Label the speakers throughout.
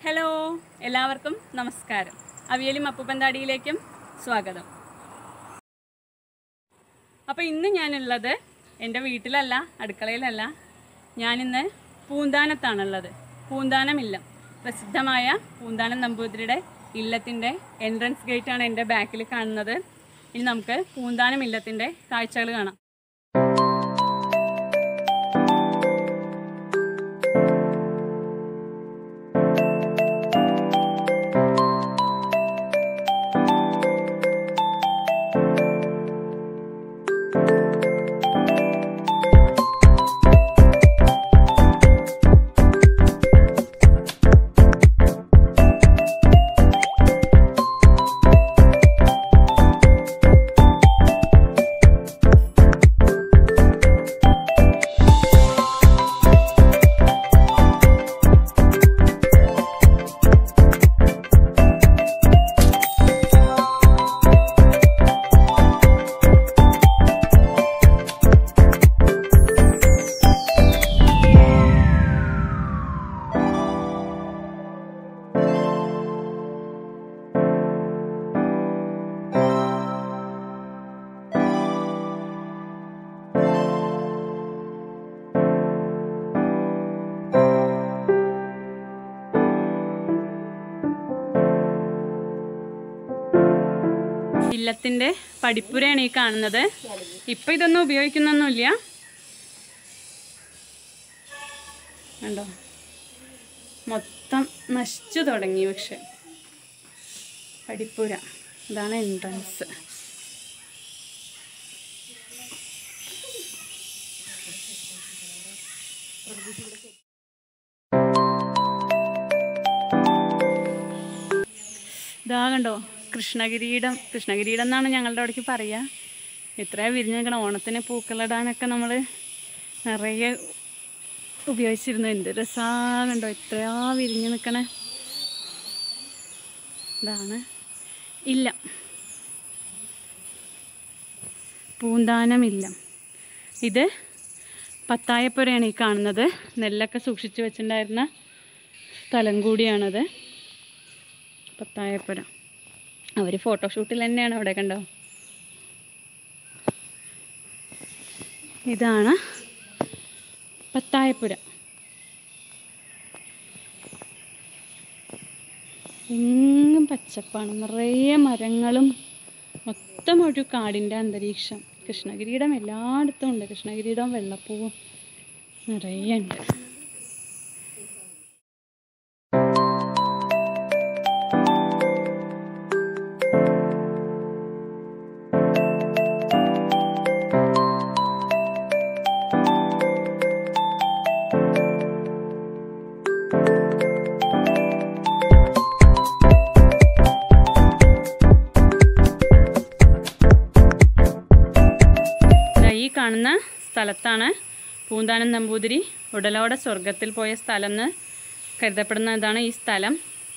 Speaker 1: hello എല്ലാവർക്കും നമസ്കാരം അവിയലും അപ്പുപ്പന്താടിയിലേക്കും സ്വാഗതം അപ്പോൾ ഇന്ന് ഞാനുള്ളത് എൻ്റെ വീട്ടിലല്ല അടുക്കളയിലല്ല ഞാനിന്ന് പൂന്താനത്താണുള്ളത് പൂന്താനം ഇല്ലം പ്രസിദ്ധമായ പൂന്താനം നമ്പൂതിരിയുടെ ഇല്ലത്തിൻ്റെ എൻട്രൻസ് ഗേറ്റാണ് എൻ്റെ ബാക്കിൽ കാണുന്നത് ഇനി നമുക്ക് പൂന്താനം ഇല്ലത്തിൻ്റെ കാഴ്ചകൾ കാണാം ഇല്ലത്തിൻ്റെ പടിപ്പുരയാണ് ഈ കാണുന്നത് ഇപ്പം ഇതൊന്നും ഉപയോഗിക്കുന്നൊന്നുമില്ല കണ്ടോ മൊത്തം നശിച്ചു തുടങ്ങി പക്ഷെ പടിപ്പുര ഇതാണ് എൻട്രൻസ് ഇതാ കണ്ടോ കൃഷ്ണകിരീടം കൃഷ്ണകിരീടം എന്നാണ് ഞങ്ങളുടെ അവിടേക്ക് പറയുക ഇത്ര വിരിഞ്ഞ് നിൽക്കണം ഓണത്തിന് പൂക്കളിടാനൊക്കെ നമ്മൾ നിറയെ ഉപയോഗിച്ചിരുന്നു എന്ത് രസാ കണ്ടോ എത്രയാ വിരിഞ്ഞ് നിൽക്കണേ ഇതാണ് ഇല്ല പൂന്താനമില്ല ഇത് പത്തായപ്പുരയാണ് ഈ കാണുന്നത് നെല്ലൊക്കെ സൂക്ഷിച്ചു വെച്ചിട്ടുണ്ടായിരുന്ന സ്ഥലം കൂടിയാണത് പത്തായപ്പുര അവർ ഫോട്ടോഷൂട്ടിൽ തന്നെയാണ് അവിടെ കണ്ടോ ഇതാണ് പത്തായപ്പുര എങ്ങും പച്ചപ്പാണ് നിറയെ മരങ്ങളും മൊത്തം ഒരു കാടിൻ്റെ അന്തരീക്ഷം കൃഷ്ണകിരീടം എല്ലായിടത്തും ഉണ്ട് കൃഷ്ണകിരീടവും വെള്ളപ്പൂവും നിറയെ ഉണ്ട് ദാ ഈ കാണുന്ന സ്ഥലത്താണ് പൂന്താനം നമ്പൂതിരി ഉടലോടെ സ്വർഗത്തിൽ പോയ സ്ഥലം എന്ന് കരുതപ്പെടുന്ന ഇതാണ് ഈ സ്ഥലം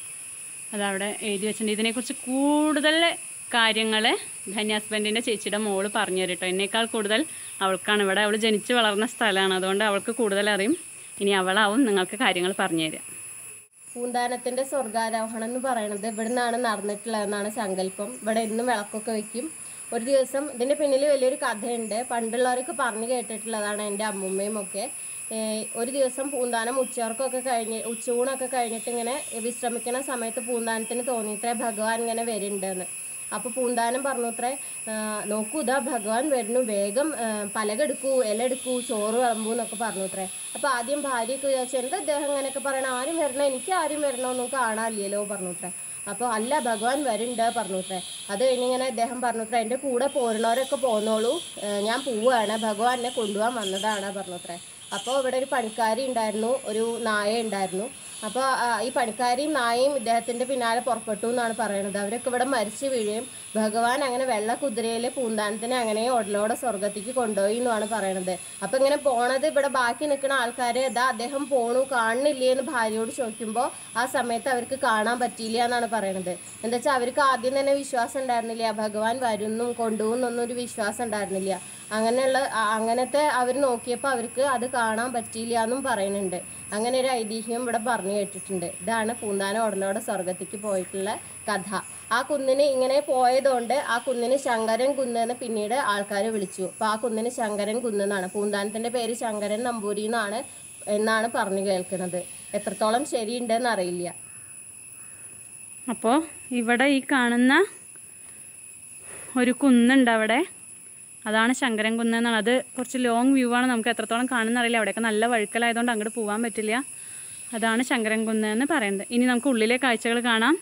Speaker 1: അതവിടെ എഴുതി വെച്ചിട്ടുണ്ട് ഇതിനെക്കുറിച്ച് കൂടുതൽ കാര്യങ്ങൾ ധന്യ ഹസ്ബൻഡിൻ്റെ ചേച്ചിയുടെ മോള് പറഞ്ഞു തരും കേട്ടോ എന്നേക്കാൾ കൂടുതൽ അവൾക്കാണ് ഇവിടെ അവൾ ജനിച്ച് വളർന്ന സ്ഥലമാണ് അതുകൊണ്ട് അവൾക്ക് കൂടുതൽ അറിയും ഇനി അവളാവും നിങ്ങൾക്ക് കാര്യങ്ങൾ പറഞ്ഞു തരിക
Speaker 2: പൂന്താനത്തിന്റെ സ്വർഗാരോഹണം എന്ന് പറയുന്നത് ഇവിടെ നിന്നാണ് നടന്നിട്ടുള്ളതെന്നാണ് സങ്കല്പം ഇവിടെ എന്നും വിളക്കൊക്കെ വെക്കും ഒരു ദിവസം ഇതിന്റെ പിന്നിൽ വലിയൊരു കഥയുണ്ട് പണ്ടുള്ളവർക്ക് പറഞ്ഞു കേട്ടിട്ടുള്ളതാണ് എൻ്റെ അമ്മുമ്മയും ഒക്കെ ഏഹ് ഒരു ദിവസം പൂന്താനം ഉച്ചവർക്കൊക്കെ കഴിഞ്ഞ് ഉച്ചൂണൊക്കെ കഴിഞ്ഞിട്ട് ഇങ്ങനെ വിശ്രമിക്കുന്ന സമയത്ത് പൂന്താനത്തിന് തോന്നിയിത്രേ ഭഗവാൻ ഇങ്ങനെ വരുന്നുണ്ടെന്ന് അപ്പോൾ പൂന്താനം പറഞ്ഞു അത്രേ നോക്കൂ ഇതാ ഭഗവാൻ വരുന്നു വേഗം ആ, പലക എടുക്കൂ ഇല എടുക്കൂ ചോറ് വിളമ്പൂ എന്നൊക്കെ പറഞ്ഞു അത്രേ അപ്പോൾ ആദ്യം ഭാര്യയൊക്കെ വിചാരിച്ചു എന്താ അദ്ദേഹം ഇങ്ങനെയൊക്കെ പറയണം ആരും വരണം എനിക്ക് ആരും വരണമെന്നും കാണാനില്ലല്ലോ പറഞ്ഞു അത്രേ അപ്പോൾ അല്ല ഭഗവാൻ വരുന്നുണ്ട് പറഞ്ഞു അത്രേ അത് കഴിഞ്ഞിങ്ങനെ അദ്ദേഹം പറഞ്ഞു അത്രേ എൻ്റെ കൂടെ പോരുന്നവരൊക്കെ പോന്നോളൂ ആ, ഞാൻ പോവുകയാണ് ഭഗവാൻ എന്നെ കൊണ്ടുപോകാൻ വന്നതാണ് പറഞ്ഞു അത്രേ അപ്പോൾ ഇവിടെ ഒരു പണിക്കാരി ഉണ്ടായിരുന്നു ഒരു നായ ഉണ്ടായിരുന്നു അപ്പോൾ ഈ പണിക്കാരിയും നായയും ഇദ്ദേഹത്തിൻ്റെ പിന്നാലെ പുറപ്പെട്ടു എന്നാണ് പറയുന്നത് അവരൊക്കെ ഇവിടെ മരിച്ചു വീഴുകയും ഭഗവാൻ അങ്ങനെ വെള്ള കുതിരയിൽ പൂന്താനത്തിനെ അങ്ങനെ ഉടലോടെ സ്വർഗത്തേക്ക് കൊണ്ടുപോയി എന്നാണ് പറയണത് അപ്പം ഇങ്ങനെ പോണത് ഇവിടെ ബാക്കി നിൽക്കുന്ന ആൾക്കാർ ഇതാ അദ്ദേഹം പോണു കാണുന്നില്ലേ എന്ന് ഭാര്യയോട് ചോദിക്കുമ്പോൾ ആ സമയത്ത് അവർക്ക് കാണാൻ പറ്റിയില്ല എന്നാണ് പറയണത് എന്താ വെച്ചാൽ അവർക്ക് ആദ്യം തന്നെ വിശ്വാസം ഉണ്ടായിരുന്നില്ല ഭഗവാൻ വരുന്നു കൊണ്ടുപോകുന്നൊന്നും ഒരു വിശ്വാസം ഉണ്ടായിരുന്നില്ല അങ്ങനെയുള്ള അ- അങ്ങനത്തെ അവർ നോക്കിയപ്പോൾ അവർക്ക് അത് കാണാൻ പറ്റിയില്ല എന്നും പറയുന്നുണ്ട് അങ്ങനെ ഒരു ഐതിഹ്യം ഇവിടെ പറഞ്ഞു കേട്ടിട്ടുണ്ട് ഇതാണ് പൂന്താനം ഉടലോടെ സ്വർഗത്തേക്ക് പോയിട്ടുള്ള കഥ ആ കുന്നിന് ഇങ്ങനെ പോയതുകൊണ്ട് ആ കുന്നിന് ശങ്കരൻ കുന്ന് എന്ന് പിന്നീട് ആൾക്കാർ വിളിച്ചു അപ്പോൾ ആ കുന്നിന് ശങ്കരൻ കുന്ന് എന്നാണ് പൂന്താനത്തിൻ്റെ പേര് ശങ്കരൻ നമ്പൂരി എന്നാണ് എന്നാണ് പറഞ്ഞു കേൾക്കുന്നത് എത്രത്തോളം ശരിയുണ്ടെന്ന് അറിയില്ല
Speaker 1: അപ്പോൾ ഇവിടെ ഈ കാണുന്ന ഒരു കുന്നുണ്ട് അവിടെ അതാണ് ശങ്കരൻ കുന്ന് എന്നാണ് അത് കുറച്ച് ലോങ് വ്യൂ ആണ് നമുക്ക് എത്രത്തോളം കാണുന്ന അറിയില്ല അവിടെയൊക്കെ നല്ല വഴുക്കലായതുകൊണ്ട് അങ്ങോട്ട് പോകാൻ പറ്റില്ല അതാണ് ശങ്കരൻ കുന്ന് എന്ന് പറയുന്നത് ഇനി നമുക്ക് ഉള്ളിലെ കാഴ്ചകൾ കാണാം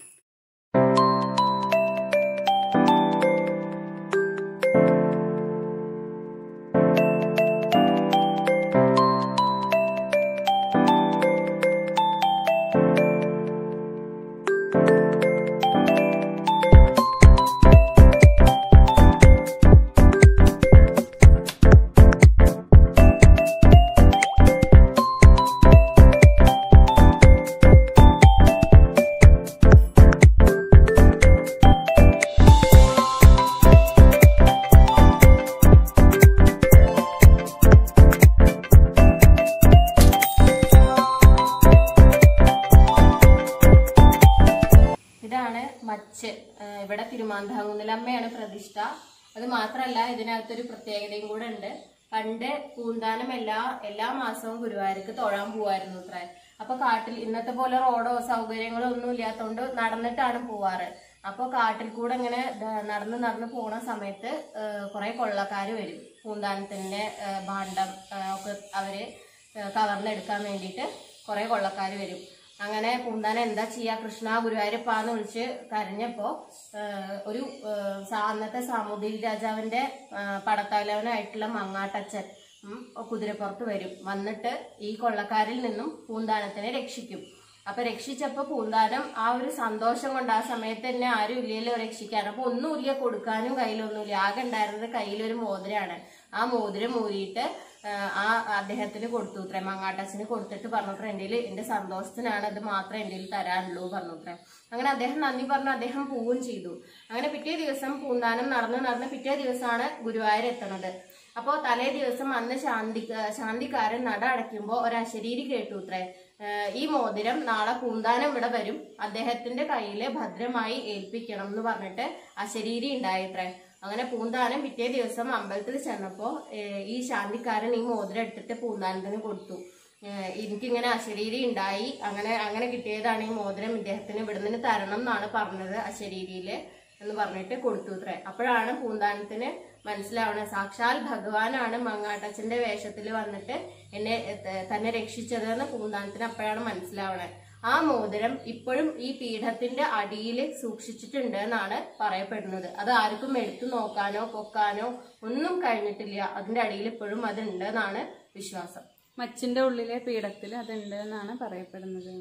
Speaker 2: ഇതാണ് മച്ച് ആ, ഇവിടെ തിരുമാന്താകുന്നിലമ്മയാണ് പ്രതിഷ്ഠ അത് മാത്രമല്ല ഇതിനകത്തൊരു പ്രത്യേകതയും കൂടെ ഉണ്ട് പണ്ട് പൂന്താനം എല്ലാ എല്ലാ മാസവും ഗുരുവായൂർക്ക് തൊഴാൻ പോവായിരുന്നു അത്ര അപ്പൊ കാട്ടിൽ ഇന്നത്തെ പോലെ റോഡോ സൗകര്യങ്ങളോ ഒന്നും ഇല്ലാത്തതുകൊണ്ട് നടന്നിട്ടാണ് പോവാറ് അപ്പൊ കാട്ടിൽ കൂടെ ഇങ്ങനെ ദ- നടന്ന് നടന്ന് പോണ സമയത്ത് കുറെ കൊള്ളക്കാര് വരും പൂന്താനത്തിന്റെ ആ, ഭാണ്ഡം ആ, ഒക്കെ അവര് ആ, കവർന്നെടുക്കാൻ വേണ്ടിയിട്ട് കുറെ കൊള്ളക്കാര് വരും അങ്ങനെ പൂന്താനം എന്താ ചെയ്യാ കൃഷ്ണ ഗുരുവായൂരപ്പാന്ന് വിളിച്ച് കരഞ്ഞപ്പോ ആ, ഒരു ആ, സാ- അന്നത്തെ സാമൂതിരി രാജാവിന്റെ ആ, പടത്തലവനായിട്ടുള്ള മങ്ങാട്ടച്ചൻ ഉം, കുതിരപ്പുറത്ത് വരും വന്നിട്ട് ഈ കൊള്ളക്കാരിൽ നിന്നും പൂന്താനത്തിനെ രക്ഷിക്കും അപ്പൊ രക്ഷിച്ചപ്പോ പൂന്താനം ആ ഒരു സന്തോഷം കൊണ്ട് ആ സമയത്ത് തന്നെ ആരും ഇല്ലല്ലോ രക്ഷിക്കാൻ അപ്പൊ ഒന്നുമില്ല കൊടുക്കാനും കയ്യിലൊന്നുമില്ല ആകെ ഉണ്ടായിരുന്നത് കയ്യിലൊരു മോതിരമാണ് ആ മോതിരം ഊരിയിട്ട് ആ, ആ അദ്ദേഹത്തിന് കൊടുത്തു ഇത്രേ മങ്ങാട്ടച്ഛന് കൊടുത്തിട്ട് പറഞ്ഞത്ര എൻ്റെ എന്റെ സന്തോഷത്തിനാണ് അത് മാത്രമേ എൻ്റെ തരാനുള്ളൂ പറഞ്ഞുത്രേ അങ്ങനെ അദ്ദേഹം നന്ദി പറഞ്ഞു അദ്ദേഹം പോവുകയും ചെയ്തു അങ്ങനെ പിറ്റേ ദിവസം പൂന്താനം നടന്ന് നടന്ന് പിറ്റേ ദിവസമാണ് ഗുരുവായൂർ എത്തുന്നത് അപ്പോൾ തലേ ദിവസം അന്ന് ശാന്തി ശാന്തിക്കാരൻ നട അടയ്ക്കുമ്പോൾ ഒരു അശരീരി കേട്ടു ഇത്രേ ഏഹ് ഈ മോതിരം നാളെ പൂന്താനം ഇവിടെ വരും അദ്ദേഹത്തിന്റെ കയ്യിൽ ഭദ്രമായി ഏൽപ്പിക്കണം എന്ന് പറഞ്ഞിട്ട് അശരീരി ഉണ്ടായിത്രേ അങ്ങനെ പൂന്താനം പിറ്റേ ദിവസം അമ്പലത്തിൽ ചെന്നപ്പോ ഏഹ് ഈ ശാന്തിക്കാരൻ ഈ മോതിരം എടുത്തിട്ട് പൂന്താനത്തിന് കൊടുത്തു ഏഹ് എനിക്കിങ്ങനെ അശരീരി ഉണ്ടായി അങ്ങനെ അങ്ങനെ കിട്ടിയതാണ് ഈ മോതിരം ഇദ്ദേഹത്തിന് ഇവിടുന്ന് തരണം എന്നാണ് പറഞ്ഞത് അശരീരിയില് എന്ന് പറഞ്ഞിട്ട് കൊടുത്തു അത്രേ അപ്പോഴാണ് പൂന്താനത്തിന് മനസ്സിലാവണത് സാക്ഷാൽ ഭഗവാനാണ് മങ്ങാട്ടച്ചന്റെ വേഷത്തിൽ വന്നിട്ട് എന്നെ ത- തന്നെ രക്ഷിച്ചത് എന്ന് പൂന്താനത്തിന് അപ്പോഴാണ് മനസ്സിലാവണത് ആ മോതിരം ഇപ്പോഴും ഈ പീഠത്തിന്റെ അടിയിൽ സൂക്ഷിച്ചിട്ടുണ്ട് എന്നാണ് പറയപ്പെടുന്നത് അത് ആർക്കും എടുത്തു നോക്കാനോ പൊക്കാനോ ഒന്നും കഴിഞ്ഞിട്ടില്ല അതിന്റെ അടിയിൽ ഇപ്പോഴും അതുണ്ട് എന്നാണ് വിശ്വാസം
Speaker 1: മച്ചിന്റെ ഉള്ളിലെ പീഠത്തിൽ അതുണ്ട് എന്നാണ് പറയപ്പെടുന്നത്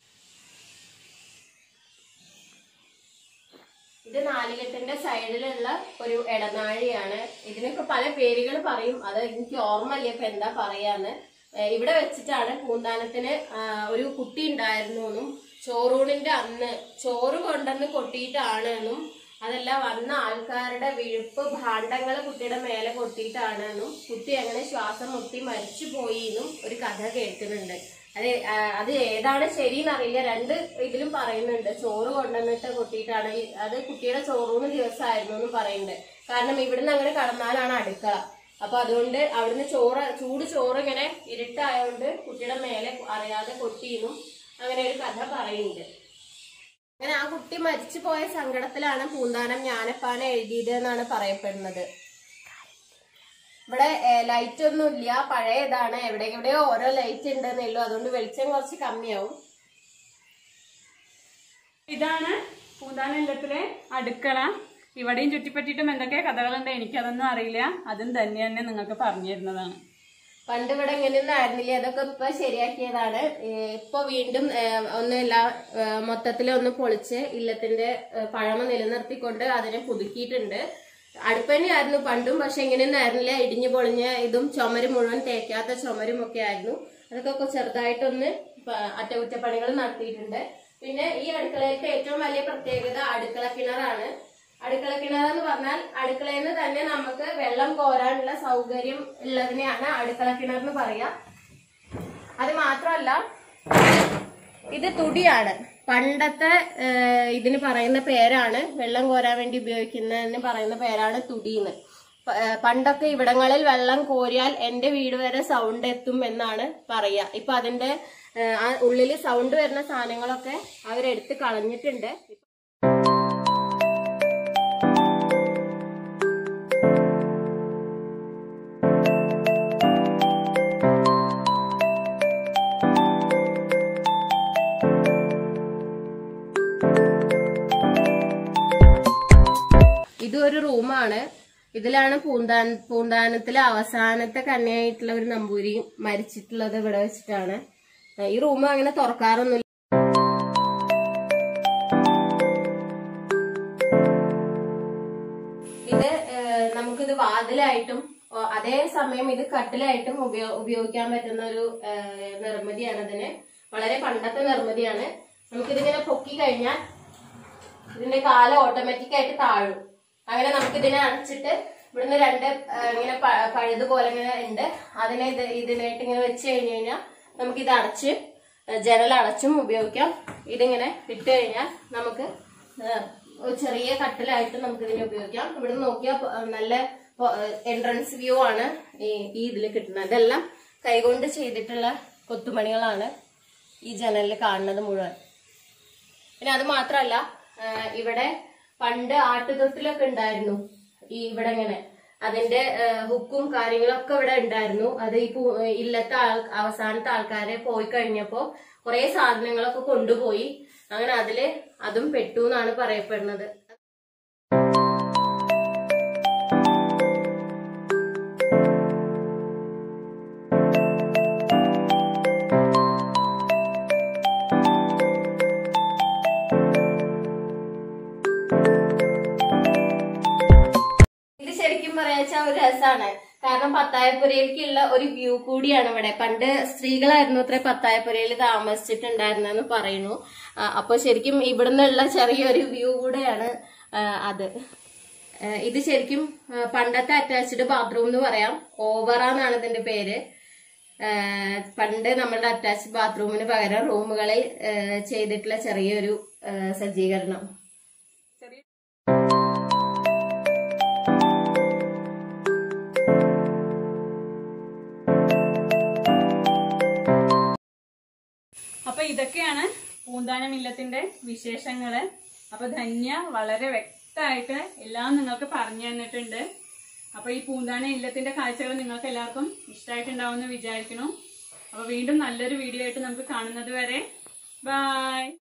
Speaker 2: ഇത് നാലികെട്ടിന്റെ സൈഡിലുള്ള ഒരു ഇടനാഴിയാണ് ഇതിനൊക്കെ പല പേരുകൾ പറയും അത് എനിക്ക് ഓർമ്മയില്ല ഇപ്പൊ എന്താ പറയാന്ന് ഏഹ് ഇവിടെ വെച്ചിട്ടാണ് പൂന്താനത്തിന് ആ, ഒരു കുട്ടി ഉണ്ടായിരുന്നു എന്നും ചോറൂണിന്റെ അന്ന് ചോറ് കൊണ്ടുവന്ന് കൊട്ടിയിട്ടാണ് എന്നും അതല്ല വന്ന ആൾക്കാരുടെ വിഴുപ്പ് ഭാണ്ഡങ്ങൾ കുട്ടിയുടെ മേലെ കൊട്ടിയിട്ടാണ് എന്നും കുട്ടി അങ്ങനെ ശ്വാസം മുട്ടി മരിച്ചു പോയി എന്നും ഒരു കഥ കേൾക്കുന്നുണ്ട് അത് ആ, അത് ഏതാണ് ശരിയെന്നറിയില്ല രണ്ട് ഇതിലും പറയുന്നുണ്ട് ചോറ് കൊണ്ടുവന്നിട്ട് കൊട്ടിയിട്ടാണ് ഈ- അത് കുട്ടിയുടെ ചോറൂണ് ദിവസമായിരുന്നു എന്നും പറയുന്നുണ്ട് കാരണം ഇവിടുന്ന് അങ്ങനെ കടന്നാലാണ് അടുക്കള അപ്പൊ അതുകൊണ്ട് അവിടുന്ന് ചോറ് ചൂട് ചോറ് ഇങ്ങനെ ഇരുട്ടായോണ്ട് കുട്ടിയുടെ മേലെ അറിയാതെ കൊട്ടിയെന്നും അങ്ങനെ ഒരു കഥ പറയുന്നുണ്ട് അങ്ങനെ ആ കുട്ടി മരിച്ചു പോയ സങ്കടത്തിലാണ് പൂന്താനം ജ്ഞാനപ്പാന എഴുതിയത് എന്നാണ് പറയപ്പെടുന്നത് ഇവിടെ ലൈറ്റ് ഒന്നും ഇല്ല പഴയതാണ് എവിടെ എവിടെയോ ഓരോ ലൈറ്റ് ഉണ്ടെന്നുള്ളൂ അതുകൊണ്ട് വെളിച്ചം കുറച്ച് കമ്മിയാവും
Speaker 1: ഇതാണ് പൂന്താനല്ലത്തിലെ അടുക്കള ഇവിടെയും ചുറ്റിപ്പറ്റിയിട്ടും എന്തൊക്കെ കഥകളുണ്ട് എനിക്കതൊന്നും അറിയില്ല അതും തന്നെ തന്നെ നിങ്ങൾക്ക് പറഞ്ഞു തരുന്നതാണ്
Speaker 2: പണ്ട് ഇവിടെ ഇങ്ങനെയൊന്നും ആയിരുന്നില്ല അതൊക്കെ ഇപ്പൊ ശരിയാക്കിയതാണ് ഏഹ് ഇപ്പൊ വീണ്ടും ഏഹ് ഒന്ന് എല്ലാ ഏഹ് മൊത്തത്തിൽ ഒന്ന് പൊളിച്ച് ഇല്ലത്തിന്റെ ഏഹ് പഴമ നിലനിർത്തിക്കൊണ്ട് അതിനെ പുതുക്കിയിട്ടുണ്ട് അടുപ്പന്നെയായിരുന്നു പണ്ടും പക്ഷെ ഇങ്ങനെയൊന്നും ആയിരുന്നില്ല ഇടിഞ്ഞു പൊളിഞ്ഞ ഇതും ചുമര് മുഴുവൻ തേക്കാത്ത ചുമരും ഒക്കെ ആയിരുന്നു അതൊക്കെ കൊ- ചെറുതായിട്ടൊന്ന് പ- അറ്റകുറ്റപ്പണികൾ നടത്തിയിട്ടുണ്ട് പിന്നെ ഈ അടുക്കളയിലത്തെ ഏറ്റവും വലിയ പ്രത്യേകത അടുക്കള കിണറാണ് അടുക്കള കിണർ എന്ന് പറഞ്ഞാൽ അടുക്കളയിൽ നിന്ന് തന്നെ നമുക്ക് വെള്ളം കോരാനുള്ള സൗകര്യം ഉള്ളതിനെയാണ് അടുക്കള കിണർ എന്ന് പറയാ അത് മാത്രമല്ല ഇത് തുടിയാണ് പണ്ടത്തെ ഏഹ്, ഇതിന് പറയുന്ന പേരാണ് വെള്ളം കോരാൻ വേണ്ടി ഉപയോഗിക്കുന്നതിന് പറയുന്ന പേരാണ് തുടിന്ന് പ- ഏഹ്, പണ്ടൊക്കെ ഇവിടങ്ങളിൽ വെള്ളം കോരിയാൽ എന്റെ വീട് വരെ സൗണ്ട് എത്തും എന്നാണ് പറയാ ഇപ്പൊ അതിന്റെ ഏഹ്, ആ ഉള്ളില് സൗണ്ട് വരുന്ന സാധനങ്ങളൊക്കെ അവരെടുത്ത് കളഞ്ഞിട്ടുണ്ട് ഇതും ഒരു റൂമാണ് ഇതിലാണ് പൂന്താൻ പൂന്താനത്തിലെ അവസാനത്തെ കന്യായിട്ടുള്ള ഒരു നമ്പൂരി മരിച്ചിട്ടുള്ളത് ഇവിടെ വെച്ചിട്ടാണ് ഏഹ് ഈ റൂം അങ്ങനെ തുറക്കാറൊന്നുമില്ല ഇത് ഏഹ് നമുക്കിത് വാതിലായിട്ടും ഓ, അതേ സമയം ഇത് കട്ടിലായിട്ടും ഉപയോ ഉപയോഗിക്കാൻ പറ്റുന്ന ഒരു ഏഹ് നിർമ്മിതിയാണ് ഇതിന് വളരെ പണ്ടത്തെ നിർമ്മിതിയാണ് നമുക്കിതിങ്ങനെ പൊക്കി കഴിഞ്ഞാൽ ഇതിന്റെ കാല് ഓട്ടോമാറ്റിക് ആയിട്ട് താഴും അങ്ങനെ നമുക്ക് ഇതിനെ അടച്ചിട്ട് ഇവിടുന്ന് രണ്ട് ആ, ഇങ്ങനെ പ- പഴുത് പോലെ ഇങ്ങനെ ഉണ്ട് അതിനെ ഇത് ഇതിനായിട്ട് ഇങ്ങനെ വെച്ച് കഴിഞ്ഞ് കഴിഞ്ഞാൽ നമുക്ക് ഇത് അടച്ച് ആ, ജനൽ അടച്ചും ഉപയോഗിക്കാം ഇതിങ്ങനെ ഇട്ട് കഴിഞ്ഞാൽ നമുക്ക് ആ, ഒരു ചെറിയ കട്ടിലായിട്ട് നമുക്ക് ഇതിനെ ഉപയോഗിക്കാം ഇവിടെ നോക്കിയാൽ പ- നല്ല എൻട്രൻസ് വ്യൂ ആണ് ഈ ഈ ഇതിൽ കിട്ടുന്നത് ഇതെല്ലാം കൈകൊണ്ട് ചെയ്തിട്ടുള്ള കൊത്തുപണികളാണ് ഈ ജനലിൽ കാണുന്നത് മുഴുവൻ പിന്നെ അത് മാത്രല്ല ആ, ഇവിടെ പണ്ട് ആട്ടുതൊട്ടിലൊക്കെ ഉണ്ടായിരുന്നു ഈ ഇവിടെ ഇങ്ങനെ അതിന്റെ ആ, ഹുക്കും കാര്യങ്ങളൊക്കെ ഇവിടെ ഉണ്ടായിരുന്നു അത് ഈ പൂ- ഇല്ലത്തെ ആൾ അവസാനത്തെ ആൾക്കാരെ പോയി കഴിഞ്ഞപ്പോ കുറെ സാധനങ്ങളൊക്കെ കൊണ്ടുപോയി അങ്ങനെ അതില് അതും പെട്ടു എന്നാണ് പറയപ്പെടുന്നത് ഇത് ശരിക്കും പറയാച്ചാ ഒരു രസമാണ് കാരണം പത്തായപ്പുരയിലേക്കുള്ള ഒരു വ്യൂ കൂടിയാണ് ഇവിടെ പണ്ട് സ്ത്രീകളായിരുന്നു അത്ര പത്തായപ്പുരയിൽ താമസിച്ചിട്ടുണ്ടായിരുന്നെന്ന് പറയുന്നു ആ, അപ്പൊ ശരിക്കും ഇവിടുന്നുള്ള ചെറിയൊരു വ്യൂ കൂടെയാണ് ആ, അത് ആ, ഇത് ശരിക്കും ആ, പണ്ടത്തെ അറ്റാച്ച്ഡ് ബാത്റൂം എന്ന് പറയാം ഓവറ എന്നാണ് ഇതിന്റെ പേര് ആ, പണ്ട് നമ്മളുടെ അറ്റാച്ച്ഡ് ബാത്റൂമിന് പകരം റൂമുകളിൽ ആ, ചെയ്തിട്ടുള്ള ചെറിയൊരു ആ, സജ്ജീകരണം
Speaker 1: അപ്പൊ ഇതൊക്കെയാണ് പൂന്താനം ഇല്ലത്തിന്റെ വിശേഷങ്ങള് അപ്പൊ ധന്യ വളരെ വ്യക്തമായിട്ട് എല്ലാം നിങ്ങൾക്ക് പറഞ്ഞു തന്നിട്ടുണ്ട് അപ്പൊ ഈ പൂന്താനം ഇല്ലത്തിന്റെ കാഴ്ചകൾ നിങ്ങൾക്ക് എല്ലാവർക്കും ഇഷ്ടമായിട്ടുണ്ടാവും എന്ന് വിചാരിക്കുന്നു അപ്പൊ വീണ്ടും നല്ലൊരു വീഡിയോ ആയിട്ട് നമുക്ക് കാണുന്നത് വരെ ബൈ